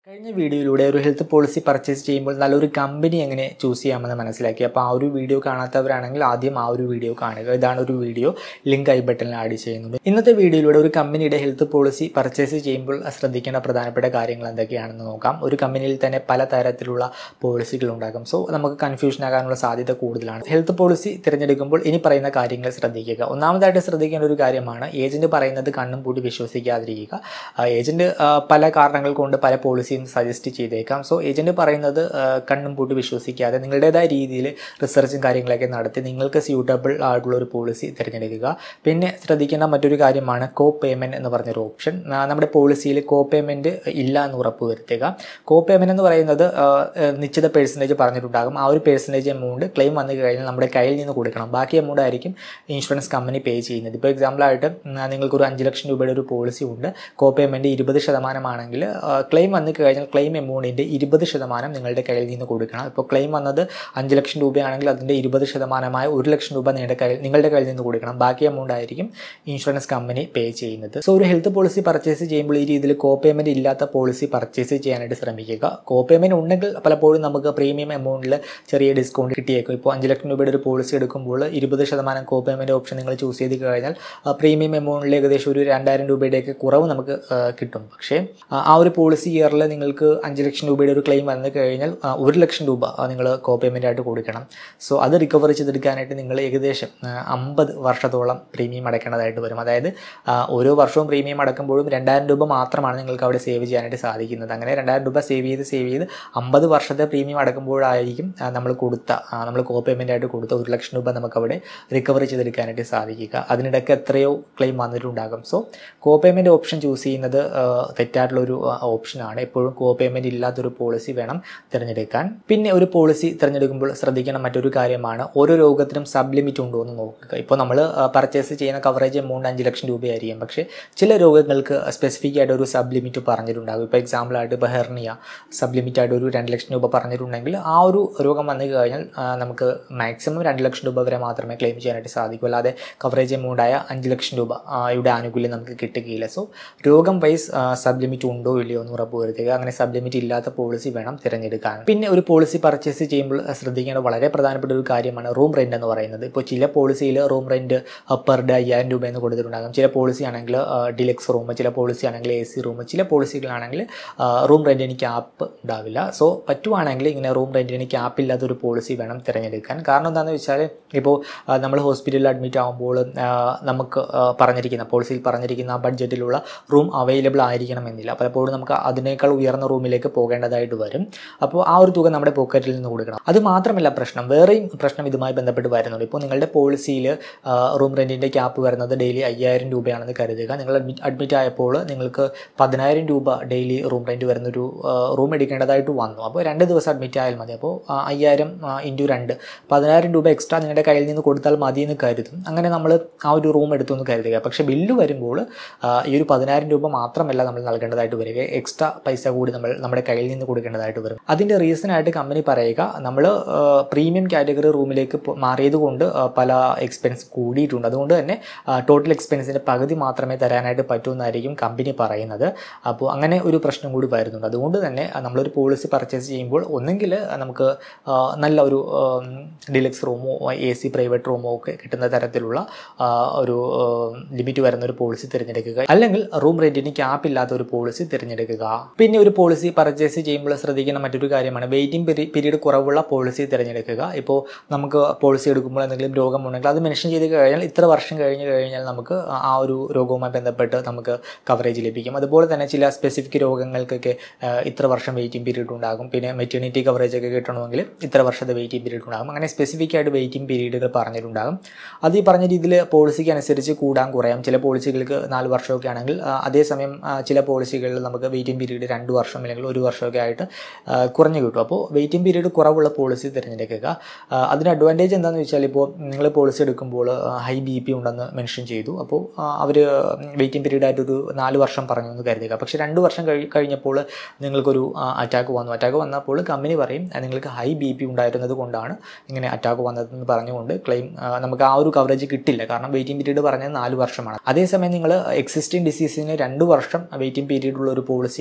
കഴിഞ്ഞ വീഡിയോയിലൂടെ ഒരു ഹെൽത്ത് പോളിസി പർച്ചേസ് ചെയ്യുമ്പോൾ നല്ലൊരു കമ്പനി എങ്ങനെ ചൂസ് ചെയ്യാമെന്ന് മനസ്സിലാക്കി അപ്പോൾ ആ ഒരു വീഡിയോ കാണാത്തവരാണെങ്കിൽ ആദ്യം ആ ഒരു വീഡിയോ കാണുക ഇതാണ് ഒരു വീഡിയോ ലിങ്ക് ഐ ബട്ടണിൽ ആഡ് ചെയ്യുന്നത് ഇന്നത്തെ വീഡിയോയിലൂടെ ഒരു കമ്പനിയുടെ ഹെൽത്ത് പോളിസി പർച്ചേസ് ചെയ്യുമ്പോൾ ശ്രദ്ധിക്കേണ്ട പ്രധാനപ്പെട്ട കാര്യങ്ങൾ എന്തൊക്കെയാണെന്ന് നോക്കാം ഒരു കമ്പനിയിൽ തന്നെ പല തരത്തിലുള്ള പോളിസികൾ ഉണ്ടാകും സോ നമുക്ക് കൺഫ്യൂഷൻ ആകാനുള്ള സാധ്യത കൂടുതലാണ് ഹെൽത്ത് പോളിസി തിരഞ്ഞെടുക്കുമ്പോൾ ഇനി പറയുന്ന കാര്യങ്ങൾ ശ്രദ്ധിക്കുക ഒന്നാമതായിട്ട് ശ്രദ്ധിക്കേണ്ട ഒരു കാര്യമാണ് ഏജന്റ് പറയുന്നത് കണ്ണും പൂട്ടി വിശ്വസിക്കാതിരിക്കുക ഏജന്റ് പല കാരണങ്ങൾ കൊണ്ട് പല പോളിസിയും സജസ്റ്റ് ചെയ്തേക്കാം സോ ഏജന്റ് പറയുന്നത് ആ, കണ്ണും പൂട്ടി വിശ്വസിക്കാതെ നിങ്ങളുടേതായ രീതിയിൽ റിസർച്ചും കാര്യങ്ങളൊക്കെ നടത്തി നിങ്ങൾക്ക് സ്യൂട്ടബിൾ ആയിട്ടുള്ള ഒരു പോളിസി തിരഞ്ഞെടുക്കുക പിന്നെ ശ്രദ്ധിക്കേണ്ട മറ്റൊരു കാര്യമാണ് കോ പേയ്മെൻറ്റ് എന്ന് പറഞ്ഞൊരു ഓപ്ഷൻ ആ, നമ്മുടെ പോളിസിയിൽ കോ പേയ്മെൻറ്റ് ഇല്ല എന്ന് ഉറപ്പ് വരുത്തുക കോ പേയ്മെൻറ്റ് എന്ന് പറയുന്നത് ആ, ആ, നിശ്ചിത പേഴ്സൻറ്റേജ് പറഞ്ഞിട്ടുണ്ടാകും ആ ഒരു പേഴ്സൻറ്റേജ് എമൗണ്ട് ക്ലെയിം വന്നു കഴിഞ്ഞാൽ നമ്മുടെ കയ്യിൽ നിന്ന് കൊടുക്കണം ബാക്കി എമൗണ്ട് ആയിരിക്കും ഇൻഷുറൻസ് കമ്പനി പേ ചെയ്യുന്നത് ഇപ്പോൾ എക്സാമ്പിളായിട്ട് നിങ്ങൾക്കൊരു അഞ്ച് ലക്ഷം രൂപയുടെ ഒരു പോളിസി ഉണ്ട് കോ പേയ്മെൻറ്റ് ഇരുപത് ശതമാനമാണെങ്കിൽ ക്ലെയിം വന്നു കഴിഞ്ഞാൽ ക്ലെയിം എമൗണ്ടിൻ്റെ ഇരുപത് ശതമാനം നിങ്ങളുടെ കയ്യിൽ നിന്ന് കൊടുക്കണം ഇപ്പോൾ ക്ലെയിം വന്നത് അഞ്ച് ലക്ഷം രൂപയാണെങ്കിൽ അതിൻ്റെ ഇരുപത് ശതമാനമായ ഒരു ലക്ഷം രൂപ നിങ്ങളുടെ കയ്യിൽ നിങ്ങളുടെ കയ്യിൽ നിന്ന് കൊടുക്കണം ബാക്കി എമൗണ്ട് ആയിരിക്കും ഇൻഷുറൻസ് കമ്പനി പേ ചെയ്യുന്നത് സോ ഒരു ഹെൽത്ത് പോളിസി പർച്ചേസ് ചെയ്യുമ്പോൾ ഈ രീതിയിൽ കോ പേയ്മെൻറ്റ് ഇല്ലാത്ത പോളിസി പർച്ചേസ് ചെയ്യാനായിട്ട് ശ്രമിക്കുക കോ പേയ്മെൻറ്റ് ഉണ്ടെങ്കിൽ പലപ്പോഴും നമുക്ക് പ്രീമിയം എമൗണ്ടിൽ ചെറിയ ഡിസ്കൗണ്ട് കിട്ടിയേക്കും ഇപ്പോൾ അഞ്ച് ലക്ഷം രൂപയുടെ ഒരു പോളിസി എടുക്കുമ്പോൾ ഇരുപത് ശതമാനം കോ പേയ്മെൻറ്റ് ഓപ്ഷൻ നിങ്ങൾ ചൂസ് ചെയ്ത് കഴിഞ്ഞാൽ പ്രീമിയം എമൗണ്ടിൽ ഏകദേശം ഒരു രണ്ടായിരം രൂപയുടെയൊക്കെ കുറവ് നമുക്ക് ആ, കിട്ടും പക്ഷേ ആ, ആ ഒരു പോളിസി ഇയറിൽ നിങ്ങൾക്ക് അഞ്ച് ലക്ഷം രൂപയുടെ ഒരു ക്ലെയിം വന്നു കഴിഞ്ഞാൽ ആ, ഒരു ലക്ഷം രൂപ നിങ്ങൾ കോ പേയ്മെൻ്റ് ആയിട്ട് കൊടുക്കണം സോ അത് റിക്കവർ ചെയ്തെടുക്കാനായിട്ട് നിങ്ങൾ ഏകദേശം അമ്പത് വർഷത്തോളം പ്രീമിയം അടയ്ക്കേണ്ടതായിട്ട് വരും അതായത് ആ, ഓരോ വർഷവും പ്രീമിയം അടക്കുമ്പോഴും രണ്ടായിരം രൂപ മാത്രമാണ് നിങ്ങൾക്ക് അവിടെ സേവ് ചെയ്യാനായിട്ട് സാധിക്കുന്നത് അങ്ങനെ രണ്ടായിരം രൂപ സേവ് ചെയ്ത് സേവ് ചെയ്ത് അമ്പത് വർഷത്തെ പ്രീമിയം അടക്കുമ്പോഴായിരിക്കും ആ, നമ്മൾ കൊടുത്ത ആ, നമ്മൾ കോ പേയ്മെൻ്റ് ആയിട്ട് കൊടുത്ത ഒരു ലക്ഷം രൂപ നമുക്ക് അവിടെ റിക്കവർ ചെയ്തെടുക്കാനായിട്ട് സാധിക്കുക അതിനിടയ്ക്ക് എത്രയോ ക്ലെയിം വന്നിട്ടുണ്ടാകും so co payment option choose ചെയ്യുന്നത് ആ, തെറ്റായിട്ടുള്ളൊരു ആ, ഓപ്ഷനാണ് എപ്പോഴും കോ പേയ്മെൻറ്റ് ഇല്ലാത്തൊരു പോളിസി വേണം തിരഞ്ഞെടുക്കാൻ പിന്നെ ഒരു പോളിസി തിരഞ്ഞെടുക്കുമ്പോൾ ശ്രദ്ധിക്കേണ്ട മറ്റൊരു കാര്യമാണ് ഓരോ രോഗത്തിനും സബ് ലിമിറ്റ് ഉണ്ടോ എന്ന് നോക്കുക ഇപ്പോൾ നമ്മൾ പർച്ചേസ് ചെയ്യുന്ന കവറേജ് എമൗണ്ട് അഞ്ച് ലക്ഷം രൂപയായിരിക്കും പക്ഷേ ചില രോഗങ്ങൾക്ക് സ്പെസിഫിക് ആയിട്ട് ഒരു സബ് ലിമിറ്റ് പറഞ്ഞിട്ടുണ്ടാകും ഇപ്പോൾ എക്സാമ്പിളായിട്ട് ഇപ്പോൾ ഹെർണിയ സബ് ലിമിറ്റ് ആയിട്ട് ഒരു രണ്ട് ലക്ഷം രൂപ പറഞ്ഞിട്ടുണ്ടെങ്കിൽ ആ ഒരു രോഗം വന്നു കഴിഞ്ഞാൽ ആ, നമുക്ക് മാക്സിമം രണ്ട് ലക്ഷം രൂപ വരെ മാത്രമേ ക്ലെയിം ചെയ്യാനായിട്ട് സാധിക്കൂ അല്ലാതെ കവറേജ് എമൗണ്ട് ആയ അഞ്ച് ലക്ഷം രൂപ ആ, യുടെ ആനുകൂല്യം നമുക്ക് കിട്ടുകയില്ല സോ രോഗം വൈസ് സബ് ലിമിറ്റ് ഉണ്ടോ ഇല്ലയോ എന്ന് ഉറപ്പ് വരുത്തുക അങ്ങനെ സബ് ലിമിറ്റ് ഇല്ലാത്ത പോളിസി വേണം തിരഞ്ഞെടുക്കാൻ പിന്നെ ഒരു പോളിസി പർച്ചേസ് ചെയ്യുമ്പോൾ ശ്രദ്ധിക്കേണ്ട വളരെ പ്രധാനപ്പെട്ട ഒരു കാര്യമാണ് റൂം റെൻ്റ് എന്ന് പറയുന്നത് ഇപ്പോൾ ചില പോളിസിയിൽ റൂം റെൻറ്റ് പെർ ഡേ അയ്യായിരം രൂപ എന്ന് കൊടുത്തിട്ടുണ്ടാകും ചില പോളിസി ആണെങ്കിൽ ഡിലക്സ് റൂം ചില പോളിസി ആണെങ്കിൽ എ സി റൂം ചില പോളിസികളാണെങ്കിൽ റൂം റെൻറ്റിന് ക്യാപ്പ് ഉണ്ടാവില്ല സോ പറ്റുവാണെങ്കിൽ ഇങ്ങനെ റൂം റെൻറ്റിന് ക്യാപ്പ് ഇല്ലാത്ത ഒരു പോളിസി വേണം തിരഞ്ഞെടുക്കാൻ കാരണം എന്താണെന്ന് വെച്ചാൽ ഇപ്പോൾ നമ്മൾ ഹോസ്പിറ്റലിൽ അഡ്മിറ്റ് ആകുമ്പോൾ ആ, നമുക്ക് ആ, പറഞ്ഞിരിക്കുന്ന പോളിസിയിൽ പറഞ്ഞിരിക്കുന്ന ആ ബഡ്ജറ്റിലുള്ള റൂം അവൈലബിൾ ആയിരിക്കണമെന്നില്ല പലപ്പോഴും നമുക്ക് അതിനേക്കാൾ ഉയർന്ന റൂമിലേക്ക് പോകേണ്ടതായിട്ട് വരും അപ്പോൾ ആ ഒരു തുക നമ്മുടെ പോക്കറ്റിൽ നിന്ന് കൊടുക്കണം അത് മാത്രമല്ല പ്രശ്നം വേറെയും പ്രശ്നം ഇതുമായി ബന്ധപ്പെട്ട് വരുന്നുണ്ട് ഇപ്പോൾ നിങ്ങളുടെ പോളിസിയിൽ റൂം റെൻറ്റിൻ്റെ ക്യാപ്പ് വരുന്നത് ഡെയിലി അയ്യായിരം രൂപയാണെന്ന് കരുതുക നിങ്ങൾ അഡ്മിറ്റ് അഡ്മിറ്റ് ആയപ്പോൾ നിങ്ങൾക്ക് പതിനായിരം രൂപ ഡെയിലി റൂം റെൻറ്റ് വരുന്നൊരു റൂം എടുക്കേണ്ടതായിട്ട് വന്നു അപ്പോൾ രണ്ട് ദിവസം അഡ്മിറ്റ് ആയാൽ മതി അപ്പോൾ ആ, അയ്യായിരം ഇൻറ്റു രണ്ട് പതിനായിരം രൂപ എക്സ്ട്രാ നിങ്ങളുടെ കയ്യിൽ നിന്ന് കൊടുത്താൽ മതി എന്ന് കരുതും അങ്ങനെ നമ്മൾ ആ ഒരു റൂം എടുത്തു എന്ന് കരുതുക പക്ഷേ ബില്ല് വരുമ്പോൾ ആ, ഈ ഒരു പതിനായിരം രൂപ മാത്രമല്ല നമ്മൾ നൽകേണ്ടതായിട്ട് വരിക എക്സ്ട്രാ പൈസ കൂടി നമ്മൾ നമ്മുടെ കയ്യിൽ നിന്ന് കൊടുക്കേണ്ടതായിട്ട് വരും അതിൻ്റെ റീസണായിട്ട് കമ്പനി പറയുക നമ്മൾ പ്രീമിയം കാറ്റഗറി റൂമിലേക്ക് പോ- മാറിയത് കൊണ്ട് ആ, പല എക്സ്പെൻസ് കൂടിയിട്ടുണ്ട് അതുകൊണ്ട് തന്നെ ടോട്ടൽ എക്സ്പെൻസിൻ്റെ പകുതി മാത്രമേ തരാനായിട്ട് പറ്റൂ എന്നായിരിക്കും കമ്പനി പറയുന്നത് അപ്പോൾ അങ്ങനെ ഒരു പ്രശ്നം കൂടി വരുന്നുണ്ട് അതുകൊണ്ട് തന്നെ ആ, നമ്മളൊരു പോളിസി പർച്ചേസ് ചെയ്യുമ്പോൾ ഒന്നെങ്കിൽ നമുക്ക് ആ, നല്ല ഒരു ഡിലക്സ് റൂമോ എ സി പ്രൈവറ്റ് റൂമോ ഒക്കെ കിട്ടുന്ന തരത്തിലുള്ള ആ, ഒരു ലിമിറ്റ് വരുന്ന ഒരു പോളിസി തിരഞ്ഞെടുക്കുക അല്ലെങ്കിൽ റൂം റെൻറ്റിന് ക്യാപ്പ് ഇല്ലാത്ത ഒരു പോളിസി തിരഞ്ഞെടുക്കുക പിന്നെ ഒരു പോളിസി പർച്ചേസ് ചെയ്യുമ്പോൾ ശ്രദ്ധിക്കുന്ന മറ്റൊരു കാര്യമാണ് വെയിറ്റിംഗ് പീരീഡ് കുറവുള്ള പോളിസി തിരഞ്ഞെടുക്കുക ഇപ്പോൾ നമുക്ക് പോളിസി എടുക്കുമ്പോൾ എന്തെങ്കിലും രോഗമുണ്ടെങ്കിൽ അത് മെൻഷൻ ചെയ്ത് കഴിഞ്ഞാൽ ഇത്ര വർഷം കഴിഞ്ഞ് കഴിഞ്ഞാൽ നമുക്ക് ആ ഒരു രോഗവുമായി ബന്ധപ്പെട്ട് നമുക്ക് കവറേജ് ലഭിക്കും അതുപോലെ തന്നെ ചില സ്പെസിഫിക് രോഗങ്ങൾക്കൊക്കെ ആ, ഇത്ര വർഷം വെയിറ്റിംഗ് പീരീഡ് ഉണ്ടാകും പിന്നെ മെറ്റേണിറ്റി കവറേജ് ഒക്കെ കിട്ടണമെങ്കിൽ ഇത്ര വർഷത്തെ വെയിറ്റിംഗ് പീരീഡ് ഉണ്ടാകും അങ്ങനെ സ്പെസിഫിക് ആയിട്ട് വെയിറ്റിംഗ് പീരീഡുകൾ പറഞ്ഞിട്ടുണ്ടാകും അത് ഈ പറഞ്ഞ രീതിയിൽ പോളിസിക്ക് അനുസരിച്ച് കൂടാൻ കുറയാം ചില പോളിസികൾക്ക് നാല് വർഷമൊക്കെ ആണെങ്കിൽ ആ, അതേസമയം ആ, ചില പോളിസികളിൽ നമുക്ക് വെയിറ്റിംഗ് പീരീഡ് രണ്ട് വർഷം അല്ലെങ്കിൽ ഒരു വർഷമൊക്കെ ആയിട്ട് ആ, കുറഞ്ഞു കിട്ടും അപ്പോൾ വെയിറ്റിംഗ് പീരീഡ് കുറവുള്ള പോളിസി തിരഞ്ഞെടുക്കുക ആ, അതിന് അഡ്വാൻറ്റേജ് എന്താണെന്ന് വെച്ചാൽ ഇപ്പോൾ നിങ്ങൾ പോളിസി എടുക്കുമ്പോൾ ഹൈ ബി പി ഉണ്ടെന്ന് മെൻഷൻ ചെയ്തു അപ്പോൾ അവർ വെയിറ്റിംഗ് പീരീഡ് ആയിട്ട് ഒരു നാല് വർഷം പറഞ്ഞു എന്ന് കരുതുക പക്ഷേ രണ്ട് വർഷം കഴി കഴിഞ്ഞപ്പോൾ നിങ്ങൾക്കൊരു അറ്റാക്ക് വന്നു അറ്റാക്ക് വന്നപ്പോൾ കമ്പനി പറയും ആ, നിങ്ങൾക്ക് ഹൈ ബി പി ഉണ്ടായിരുന്നത് കൊണ്ടാണ് ഇങ്ങനെ അറ്റാക്ക് വന്നതെന്ന് പറഞ്ഞുകൊണ്ട് ക്ലെയിം നമുക്ക് ആ ഒരു കവറേജ് കിട്ടില്ല കാരണം വെയിറ്റിംഗ് പീരീഡ് പറഞ്ഞത് നാല് വർഷമാണ് അതേസമയം നിങ്ങൾ എക്സിസ്റ്റിംഗ് ഡിസീസിന് രണ്ട് വർഷം വെയിറ്റിംഗ് പീരീഡ് ഉള്ള ഒരു പോളിസിയാണ് എടുത്തിരുന്നത്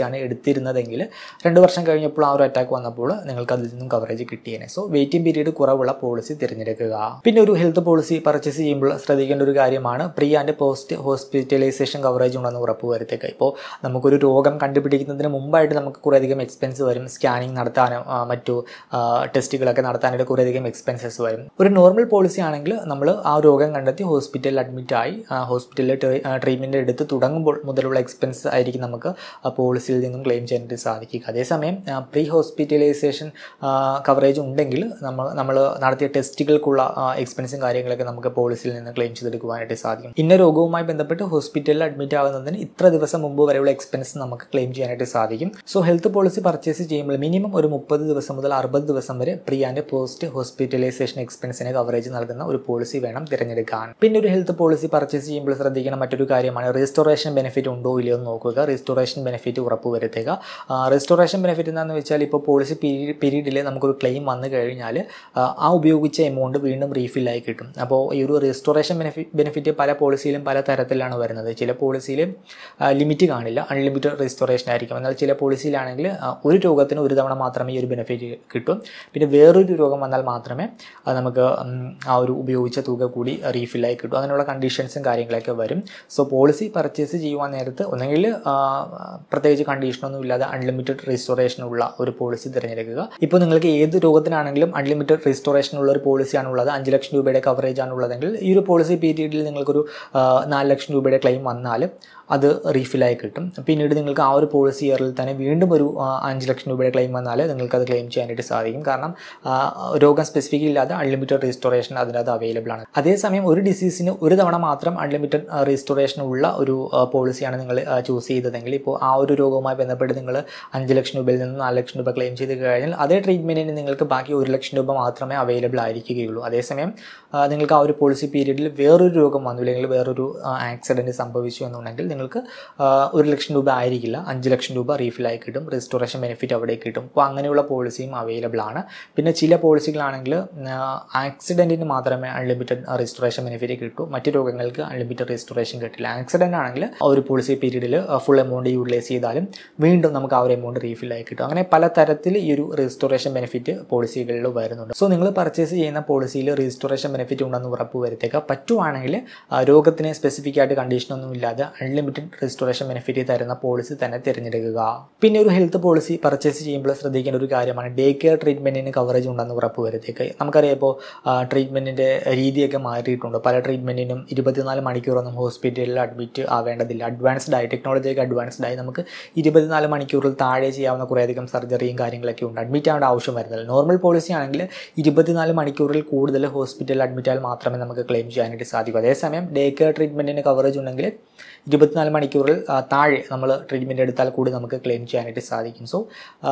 എടുത്തിരുന്നതെങ്കിൽ രണ്ട് വർഷം കഴിഞ്ഞപ്പോൾ ആ ഒരു അറ്റാക്ക് വന്നപ്പോൾ നിങ്ങൾക്ക് അതിൽ നിന്നും കവറേജ് കിട്ടിയേനെ സോ വെയിറ്റിംഗ് പീരീഡ് കുറവുള്ള പോളിസി തിരഞ്ഞെടുക്കുക പിന്നെ ഒരു ഹെൽത്ത് പോളിസി പർച്ചേസ് ചെയ്യുമ്പോൾ ശ്രദ്ധിക്കേണ്ട ഒരു കാര്യമാണ് pre and post hospitalisation coverage ഉണ്ടെന്ന് ഉറപ്പ് വരുത്തുക ഇപ്പോൾ നമുക്കൊരു രോഗം കണ്ടുപിടിക്കുന്നതിന് മുമ്പായിട്ട് നമുക്ക് കുറേയധികം എക്സ്പെൻസ് വരും സ്കാനിങ് നടത്താനും ആ, മറ്റു ആ, ടെസ്റ്റുകളൊക്കെ നടത്താനായിട്ട് കുറേയധികം എക്സ്പെൻസസ് വരും ഒരു നോർമൽ പോളിസി ആണെങ്കിൽ നമ്മൾ ആ രോഗം കണ്ടെത്തി ഹോസ്പിറ്റലിൽ അഡ്മിറ്റ് ആയി ഹോസ്പിറ്റലിൽ ട്രീറ്റ്മെൻറ്റ് എടുത്ത് തുടങ്ങുമ്പോൾ മുതലുള്ള എക്സ്പെൻസ് ആയിരിക്കും നമുക്ക് ആ പോളിസിയിൽ നിന്നും ക്ലെയിം ചെയ്യാനായിട്ട് സാധിക്കുക അതേസമയം പ്രീ ഹോസ്പിറ്റലൈസേഷൻ കവറേജ് ഉണ്ടെങ്കിൽ നമ്മൾ നമ്മൾ നടത്തിയ ടെസ്റ്റുകൾക്കുള്ള എക്സ്പെൻസും കാര്യങ്ങളൊക്കെ നമുക്ക് പോളിസിയിൽ നിന്ന് ക്ലെയിം ചെയ്തെടുക്കുവാനായിട്ട് സാധിക്കും ഇന്ന രോഗവുമായി ബന്ധപ്പെട്ട് ഹോസ്പിറ്റലിൽ അഡ്മിറ്റ് ആകുന്നതിന് ഇത്ര ദിവസം മുമ്പ് വരെയുള്ള എക്സ്പെൻസ് നമുക്ക് ക്ലെയിം ചെയ്യാനായിട്ട് സാധിക്കും സോ ഹെൽത്ത് പോളിസി പർച്ചേസ് ചെയ്യുമ്പോൾ മിനിമം ഒരു മുപ്പത് ദിവസം മുതൽ അറുപത് ദിവസം വരെ പ്രീ ആൻഡ് പോസ്റ്റ് ഹോസ്പിറ്റലൈസേഷൻ എക്സ്പെൻസിന് കവറേജ് നൽകുന്ന ഒരു പോളിസി വേണം തിരഞ്ഞെടുക്കാൻ പിന്നെ ഒരു ഹെൽത്ത് പോളിസി പർച്ചേസ് ചെയ്യുമ്പോൾ ശ്രദ്ധിക്കുന്ന മറ്റൊരു കാര്യമാണ് റീസ്റ്റോറേഷൻ ബെനിഫിറ്റ് ഉണ്ടോ ഇല്ലയോ എന്ന് നോക്കുക റീസ്റ്റോറേഷൻ ബെനിഫിറ്റ് ഉറപ്പുവരുത്തുക റീസ്റ്റോറേഷൻ ബെനിഫിറ്റ് എന്താണെന്ന് വെച്ചാൽ ഇപ്പോൾ പോളിസി പീരീഡിൽ നമുക്കൊരു ക്ലെയിം വന്നു കഴിഞ്ഞാൽ ആ, ആ ഉപയോഗിച്ച എമൗണ്ട് വീണ്ടും റീഫില്ലായി കിട്ടും അപ്പോൾ ഈ ഒരു റീസ്റ്റോറേഷൻ ബെനിഫിറ്റ് ബെനിഫിറ്റ് പല പോളിസിയിലും പല തരത്തിലാണ് വരുന്നത് ചില പോളിസിയിൽ ലിമിറ്റ് കാണില്ല അൺലിമിറ്റഡ് റീസ്റ്റോറേഷൻ ആയിരിക്കും എന്നാൽ ചില പോളിസിയിലാണെങ്കിൽ ആ, ഒരു രോഗത്തിന് ഒരു തവണ മാത്രമേ ഈ ഒരു ബെനിഫിറ്റ് കിട്ടും പിന്നെ വേറൊരു രോഗം വന്നാൽ മാത്രമേ അത് നമുക്ക് ഉം, ആ ഒരു ഉപയോഗിച്ച തുക കൂടി റീഫില്ലായി കിട്ടും അങ്ങനെയുള്ള കണ്ടീഷൻസും കാര്യങ്ങളൊക്കെ വരും സോ പോളിസി പർച്ചേസ് ചെയ്യുവാൻ നേരത്ത് ഒന്നെങ്കിൽ ആ, പ്രത്യേകിച്ച് കണ്ടീഷനൊന്നും ഇല്ലാതെ അൺലിമിറ്റഡ് റീസ്റ്റോറേഷൻ ഉള്ള ഒരു പോളിസി തിരഞ്ഞെടുക്കുക ഇപ്പോൾ നിങ്ങൾക്ക് ഏത് രോഗത്തിനാണെങ്കിലും അൺലിമിറ്റഡ് റീസ്റ്റോറേഷൻ ഉള്ള ഒരു പോളിസിയാണ് ഉള്ളത് അഞ്ച് ലക്ഷം രൂപയുടെ കവറേജ് ആണ് ഉള്ളതെങ്കിൽ ഈ ഒരു പോളിസി പീരീഡിൽ നിങ്ങൾക്കൊരു ആ, നാല് ലക്ഷം രൂപയുടെ ക്ലെയിം വന്നാൽ അത് റീഫിലായി കിട്ടും പിന്നീട് നിങ്ങൾക്ക് ആ ഒരു പോളിസി ഇയറിൽ തന്നെ വീണ്ടും ഒരു ആ, അഞ്ച് ലക്ഷം രൂപയുടെ ക്ലെയിം വന്നാൽ നിങ്ങൾക്ക് അത് ക്ലെയിം ചെയ്യാനായിട്ട് സാധിക്കും കാരണം ആ, രോഗം സ്പെസിഫിക് ഇല്ലാതെ അൺലിമിറ്റഡ് റീസ്റ്റോറേഷൻ അതിനകത്ത് അവൈലബിൾ ആണ് അതേസമയം ഒരു ഡിസീസിന് ഒരു തവണ മാത്രം അൺലിമിറ്റഡ് റീസ്റ്റോറേഷൻ ഉള്ള ഒരു പോളിസിയാണ് നിങ്ങൾ ചൂസ് ചെയ്തതെങ്കിൽ ഇപ്പോൾ ആ ഒരു രോഗവുമായി ബന്ധപ്പെട്ട് നിങ്ങൾ അഞ്ച് ലക്ഷം രൂപയിൽ നിന്ന് നാല് ലക്ഷം രൂപ ക്ലെയിം ചെയ്ത് കഴിഞ്ഞാൽ അതേ ട്രീറ്റ്മെൻറ്റിന് നിങ്ങൾക്ക് ബാക്കി ഒരു ലക്ഷം രൂപ മാത്രമേ അവൈലബിൾ ആയിരിക്കുകയുള്ളൂ അതേസമയം ആ, നിങ്ങൾക്ക് ആ ഒരു പോളിസി പീരീഡിൽ വേറൊരു രോഗം വന്നു അല്ലെങ്കിൽ വേറൊരു ആക്സിഡൻറ്റ് സംഭവിച്ചു എന്നുണ്ടെങ്കിൽ നിങ്ങൾക്ക് ആ, ഒരു ലക്ഷം രൂപ ആയിരിക്കില്ല അഞ്ച് ലക്ഷം രൂപ റീഫിലായി കിട്ടും റെസ്റ്റോറേഷൻ ബെനിഫിറ്റ് അവിടെ കിട്ടും അപ്പോൾ അങ്ങനെയുള്ള പോളിസിയും അവൈലബിൾ ആണ് പിന്നെ ചില പോളിസികളാണെങ്കിൽ ആക്സിഡൻറ്റിന് മാത്രമേ അൺലിമിറ്റഡ് റെസ്റ്റോറേഷൻ ബെനിഫിറ്റ് കിട്ടൂ മറ്റു രോഗങ്ങൾക്ക് അൺലിമിറ്റഡ് റെസ്റ്റോറേഷൻ കിട്ടില്ല ആക്സിഡൻ്റ് ആണെങ്കിൽ ആ ഒരു പോളിസി പീരീഡിൽ ഫുൾ എമൗണ്ട് യൂട്ടിലൈസ് ചെയ്താലും വീണ്ടും നമുക്ക് ആ ഒരു എമൗണ്ട് റീഫില്ലായി കിട്ടും അങ്ങനെ പല തരത്തിൽ ഈ ഒരു റെസ്റ്റോറേഷൻ ബെനിഫിറ്റ് പോളിസികളിൽ വരുന്നുണ്ട് സോ നിങ്ങൾ പർച്ചേസ് ചെയ്യുന്ന പോളിസിയിൽ റെസ്റ്റോറേഷൻ ബെനിഫിറ്റ് ഉണ്ടെന്ന് ഉറപ്പ് വരുത്തേക്കുക പറ്റുവാണെങ്കിൽ ആ, രോഗത്തിന് സ്പെസിഫിക് ആയിട്ട് കണ്ടീഷനൊന്നും ഇല്ലാതെ അൺലിമിറ്റഡ് റെസ്റ്റോറേഷൻ ബെനിഫിറ്റ് തരുന്ന പോളിസി തന്നെ തിരഞ്ഞെടുക്കുക പിന്നെ ഒരു ഹെൽത്ത് പോളിസി പർച്ചേസ് ചെയ്യുമ്പോൾ ശ്രദ്ധിക്കേണ്ട ഒരു കാര്യമാണ് ഡേ കെയർ ട്രീറ്റ്മെൻറ്റിന് കവറേജ് ഉണ്ടെന്ന് ഉറപ്പ് വരുത്തേക്ക് നമുക്കറിയാം ഇപ്പോൾ ട്രീറ്റ്മെൻറ്റിൻ്റെ രീതിയൊക്കെ മാറിയിട്ടുണ്ട് പല ട്രീറ്റ്മെൻറ്റിനും ഇരുപത്തിനാല് മണിക്കൂറൊന്നും ഹോസ്പിറ്റലിൽ അഡ്മിറ്റ് ആവേണ്ടതില്ല അഡ്വാൻസ്ഡ് ആയി ടെക്നോളജിയൊക്കെ അഡ്വാൻസ്ഡ് ആയി നമുക്ക് ഇരുപത്തിനാല് മണിക്കൂറിൽ താഴെ ചെയ്യാവുന്ന കുറേയധികം സർജറിയും കാര്യങ്ങളൊക്കെ ഉണ്ട് അഡ്മിറ്റ് ആവേണ്ട ആവശ്യം വരുന്നില്ല നോർമൽ പോളിസി ആണെങ്കിൽ ഇരുപത്തിനാല് മണിക്കൂറിൽ കൂടുതൽ ഹോസ്പിറ്റലിൽ അഡ്മിറ്റ് ആയാൽ മാത്രമേ നമുക്ക് ക്ലെയിം ചെയ്യാനായിട്ട് സാധിക്കൂ അതേസമയം ഡേ കെയർ ട്രീറ്റ്മെൻറ്റിന് കവറേജ് ഉണ്ടെങ്കിൽ ഇരുപത്തിനാല് മണിക്കൂറിൽ ആ, താഴെ നമ്മൾ ട്രീറ്റ്മെൻറ്റ് എടുത്താൽ കൂടി നമുക്ക് ക്ലെയിം ചെയ്യാനായിട്ട് സാധിക്കും സോ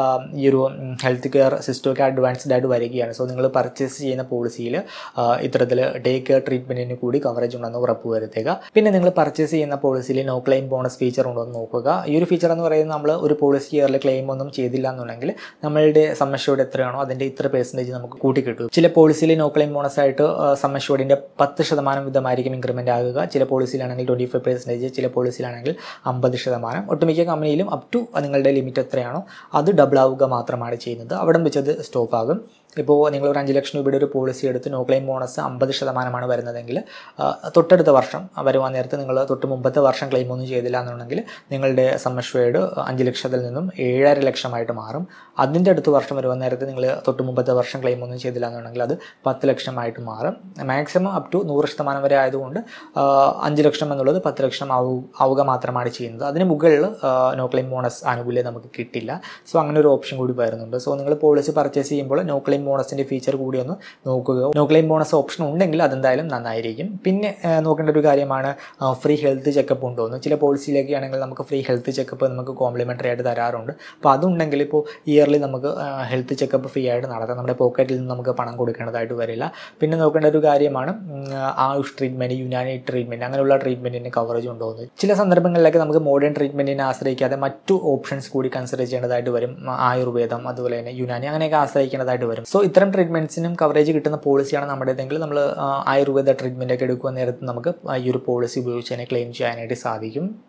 ഈ ഒരു ഹെൽത്ത് കെയർ സിസ്റ്റമൊക്കെ അഡ്വാൻസ്ഡ് ആയിട്ട് വരികയാണ് സോ നിങ്ങൾ പർച്ചേസ് ചെയ്യുന്ന പോളിസിയിൽ ഇത്തരത്തിൽ ഡേ കെയർ ട്രീറ്റ്മെൻറ്റിന് കൂടി കവറേജ് ഉണ്ടെന്ന് ഉറപ്പ് വരുത്തുക പിന്നെ നിങ്ങൾ പർച്ചേസ് ചെയ്യുന്ന പോളിസിയിൽ നോ ക്ലെയിം ബോണസ് ഫീച്ചർ ഉണ്ടോ എന്ന് നോക്കുക ഈ ഒരു ഫീച്ചർ എന്ന് പറയുന്നത് നമ്മൾ ഒരു പോളിസി ഇയറിൽ ക്ലെയിം ഒന്നും ചെയ്തില്ല എന്നുണ്ടെങ്കിൽ നമ്മളുടെ സമ്മഷ്യോട് എത്രയാണോ അതിൻ്റെ ഇത്ര പെർസെൻറ്റേജ് നമുക്ക് കൂട്ടി കിട്ടും ചില പോളിസിയിൽ നോ ക്ലെയിം ബോണസ് ആയിട്ട് സമ്മഷ്യോടിൻ്റെ പത്ത് ശതമാനം വിധമായിരിക്കും ഇൻക്രിമെൻ്റ് ആകുക ചില പോളിസിയിലാണെങ്കിൽ ട്വൻറ്റി ഫൈവ് പെർസെൻറ്റേജ് ചില പോളിസിയിലാണെങ്കിൽ അമ്പത് ശതമാനം ഒട്ടുമിക്ക കമ്പനിയിലും അപ് ടു നിങ്ങളുടെ ലിമിറ്റ് എത്രയാണോ അത് ഡബിൾ ആവുക മാത്രമാണ് ചെയ്യുന്നത് അവിടെ വെച്ചത് സ്റ്റോപ്പ് ആകും ഇപ്പോൾ നിങ്ങൾ ഒരു അഞ്ച് ലക്ഷം രൂപയുടെ ഒരു പോളിസി എടുത്ത് നോ ക്ലെയിം ബോണസ് അമ്പത് ശതമാനമാണ് വരുന്നതെങ്കിൽ ആ, തൊട്ടടുത്ത വർഷം വരുവാൻ നേരത്ത് നിങ്ങൾ തൊട്ട് മുമ്പത്തെ വർഷം ക്ലെയിം ഒന്നും ചെയ്തില്ല എന്നുണ്ടെങ്കിൽ നിങ്ങളുടെ സമ്മഷ്വേഡ് അഞ്ച് ലക്ഷത്തിൽ നിന്നും ഏഴര ലക്ഷമായിട്ട് മാറും അതിൻ്റെ അടുത്ത വർഷം വരുവാൻ നേരത്ത് നിങ്ങൾ തൊട്ട് മുമ്പത്തെ വർഷം ക്ലെയിം ഒന്നും ചെയ്തില്ല എന്നുണ്ടെങ്കിൽ അത് പത്ത് ലക്ഷമായിട്ട് മാറും മാക്സിമം അപ് ടു നൂറ് ശതമാനം വരെ ആയതുകൊണ്ട് ആ, അഞ്ച് ലക്ഷം എന്നുള്ളത് പത്ത് ലക്ഷം ആവു ആവുക മാത്രമാണ് ചെയ്യുന്നത് അതിന് മുകളിൽ നോ ക്ലെയിം ബോണസ് ആനുകൂല്യം നമുക്ക് കിട്ടില്ല സോ അങ്ങനെ ഒരു ഓപ്ഷൻ കൂടി വരുന്നുണ്ട് സോ നിങ്ങൾ പോളിസി പർച്ചേസ് ചെയ്യുമ്പോൾ നോ ക്ലെയിം ബോണസിൻ്റെ ഫീച്ചർ കൂടി ഒന്ന് നോക്കുക നോ ക്ലെയിം ബോണസ് ഓപ്ഷൻ ഉണ്ടെങ്കിൽ അതെന്തായാലും നന്നായിരിക്കും പിന്നെ ആ, നോക്കേണ്ട ഒരു കാര്യമാണ് ഫ്രീ ഹെൽത്ത് ചെക്കപ്പ് ഉണ്ടോ എന്ന് ചില പോളിസിയിലൊക്കെ ആണെങ്കിൽ നമുക്ക് ഫ്രീ ഹെൽത്ത് ചെക്കപ്പ് നമുക്ക് കോംപ്ലിമെൻ്ററി ആയിട്ട് തരാറുണ്ട് അപ്പോൾ അതുണ്ടെങ്കിൽ ഇപ്പോൾ ഇയർലി നമുക്ക് ഹെൽത്ത് ചെക്കപ്പ് ഫ്രീ ആയിട്ട് നടത്താം നമ്മുടെ പോക്കറ്റിൽ നിന്ന് നമുക്ക് പണം കൊടുക്കേണ്ടതായിട്ട് വരില്ല പിന്നെ നോക്കേണ്ട ഒരു കാര്യമാണ് ഉം, ആയുഷ് ട്രീറ്റ്മെൻറ്റ് യുനാനി ട്രീറ്റ്മെൻറ്റ് അങ്ങനെയുള്ള ട്രീറ്റ്മെൻറ്റിന് കവറേജ് ഉണ്ടോ എന്ന് ചില സന്ദർഭങ്ങളിലൊക്കെ നമുക്ക് മോഡേൺ ട്രീറ്റ്മെൻറ്റിനെ ആശ്രയിക്കാതെ മറ്റു ഓപ്ഷൻസ് കൂടി കൺസിഡർ ചെയ്യേണ്ടതായിട്ട് വരും ഉം, ആയുർവേദം അതുപോലെ തന്നെ യുനാനി അങ്ങനെയൊക്കെ ആശ്രയിക്കേണ്ടതായിട്ട് വരും സോ ഇത്തരം ട്രീറ്റ്മെൻറ്റ്സിനും കവറേജ് കിട്ടുന്ന പോളിസിയാണ് നമ്മുടേതെങ്കിൽ നമ്മൾ ആയുർവേദ ട്രീറ്റ്മെൻ്റ് ഒക്കെ എടുക്കുന്ന നേരത്ത് നമുക്ക് ഈ ഒരു പോളിസി ഉപയോഗിച്ച് തന്നെ ക്ലെയിം ചെയ്യാനായിട്ട് സാധിക്കും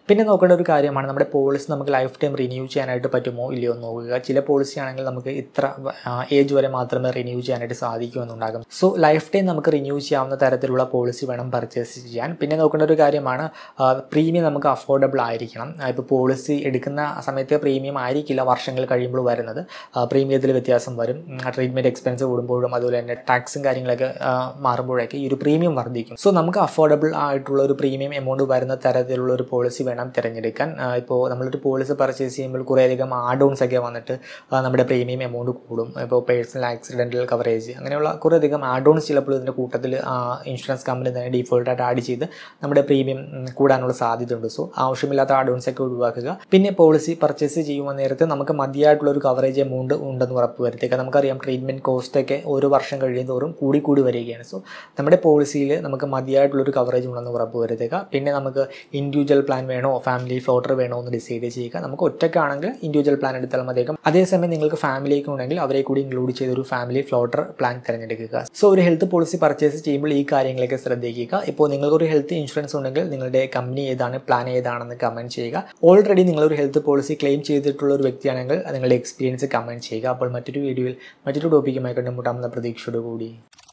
പിന്നെ നോക്കേണ്ട ഒരു കാര്യമാണ് നമ്മുടെ പോളിസി നമുക്ക് ലൈഫ് ടൈം റിന്യൂ ചെയ്യാനായിട്ട് പറ്റുമോ ഇല്ലയോ എന്ന് നോക്കുക ചില പോളിസി ആണെങ്കിൽ നമുക്ക് ഇത്ര ഏജ് വരെ മാത്രമേ റിന്യൂ ചെയ്യാനായിട്ട് സാധിക്കൂ എന്നുണ്ടാകും സോ ലൈഫ് ടൈം നമുക്ക് റിന്യൂ ചെയ്യാവുന്ന തരത്തിലുള്ള പോളിസി വേണം പർച്ചേസ് ചെയ്യാൻ പിന്നെ നോക്കേണ്ട ഒരു കാര്യമാണ് പ്രീമിയം നമുക്ക് അഫോർഡബിൾ ആയിരിക്കണം ഇപ്പോൾ പോളിസി എടുക്കുന്ന സമയത്ത് പ്രീമിയം ആയിരിക്കില്ല വർഷങ്ങൾ കഴിയുമ്പോൾ വരുന്നത് പ്രീമിയത്തിൽ വ്യത്യാസം വരും ട്രീറ്റ്മെൻറ്റ് എക്സ്പെൻസ് കൂടുമ്പോഴും അതുപോലെ തന്നെ ടാക്സും കാര്യങ്ങളൊക്കെ ആ, മാറുമ്പോഴൊക്കെ ഈ ഒരു പ്രീമിയം വർദ്ധിക്കും സോ നമുക്ക് അഫോർഡബിൾ ആയിട്ടുള്ള ഒരു പ്രീമിയം എമൗണ്ട് വരുന്ന തരത്തിലുള്ള ഒരു പോളിസി വേണം തിരഞ്ഞെടുക്കാൻ ആ, ഇപ്പോൾ നമ്മളൊരു പോളിസി പർച്ചേസ് ചെയ്യുമ്പോൾ കുറേയധികം ആഡ് ഓൺസ് ഒക്കെ വന്നിട്ട് ആ, നമ്മുടെ പ്രീമിയം എമൗണ്ട് കൂടും ഇപ്പോൾ പേഴ്സണൽ ആക്സിഡൻറ്റൽ കവറേജ് അങ്ങനെയുള്ള കുറേയധികം ആഡ് ഓൺസ് ചിലപ്പോൾ ഇതിൻ്റെ കൂട്ടത്തിൽ ഇൻഷുറൻസ് കമ്പനി തന്നെ ഡീഫോൾട്ടായിട്ട് ആഡ് ചെയ്ത് നമ്മുടെ പ്രീമിയം കൂടാനുള്ള സാധ്യതയുണ്ട് സോ ആവശ്യമില്ലാത്ത ആഡ് ഓൺസ് ഒക്കെ ഒഴിവാക്കുക പിന്നെ പോളിസി പർച്ചേസ് ചെയ്യുമ്പോൾ നേരത്തെ നമുക്ക് മതിയായിട്ടുള്ള ഒരു കവറേജ് എമൗണ്ട് ഉണ്ടെന്ന് ഉറപ്പ് വരുത്തേക്കുക നമുക്കറിയാം ട്രീറ്റ്മെൻറ്റ് കോസ്റ്റ് ഒക്കെ ഓരോ വർഷം കഴിയുന്തോറും കൂടി കൂടി വരികയാണ് സോ നമ്മുടെ പോളിസിയിൽ നമുക്ക് മതിയായിട്ടുള്ളൊരു കവറേജ് ഉണ്ടെന്ന് ഉറപ്പ് വരുത്തുക പിന്നെ നമുക്ക് ഇൻഡിവിജ്വൽ പ്ലാൻ വേണോ ഫാമിലി ഫ്ലോട്ടർ വേണോ എന്ന് ഡിസൈഡ് ചെയ്യുക നമുക്ക് ഒറ്റയ്ക്കാണെങ്കിൽ ഇൻഡിവിജ്വൽ പ്ലാൻ എടുത്താൽ മതിയേക്കും അതേസമയം നിങ്ങൾക്ക് ഫാമിലിയൊക്കെ ഉണ്ടെങ്കിൽ അവരെ കൂടി ഇൻക്ലൂഡ് ചെയ്ത ഒരു ഫാമിലി ഫ്ലോട്ടർ പ്ലാൻ തിരഞ്ഞെടുക്കുക സോ ഒരു ഹെൽത്ത് പോളിസി പർച്ചേസ് ചെയ്യുമ്പോൾ ഈ കാര്യങ്ങളൊക്കെ ശ്രദ്ധിക്കുക ഇപ്പോൾ നിങ്ങൾക്കൊരു ഹെൽത്ത് ഇൻഷുറൻസ് ഉണ്ടെങ്കിൽ നിങ്ങളുടെ കമ്പനി ഏതാണ് പ്ലാൻ ഏതാണെന്ന് കമൻറ്റ് ചെയ്യുക ഓൾറെഡി നിങ്ങളൊരു ഹെൽത്ത് പോളിസി ക്ലെയിം ചെയ്തിട്ടുള്ള ഒരു വ്യക്തിയാണെങ്കിൽ നിങ്ങളുടെ എക്സ്പീരിയൻസ് കമൻറ്റ് ചെയ്യുക അപ്പോൾ മറ്റൊരു വീഡിയോയിൽ മറ്റൊരു ടോപ്പിക്കുമായി കണ്ടുമുട്ടാമെന്ന പ്രതീക്ഷയോടുകൂടി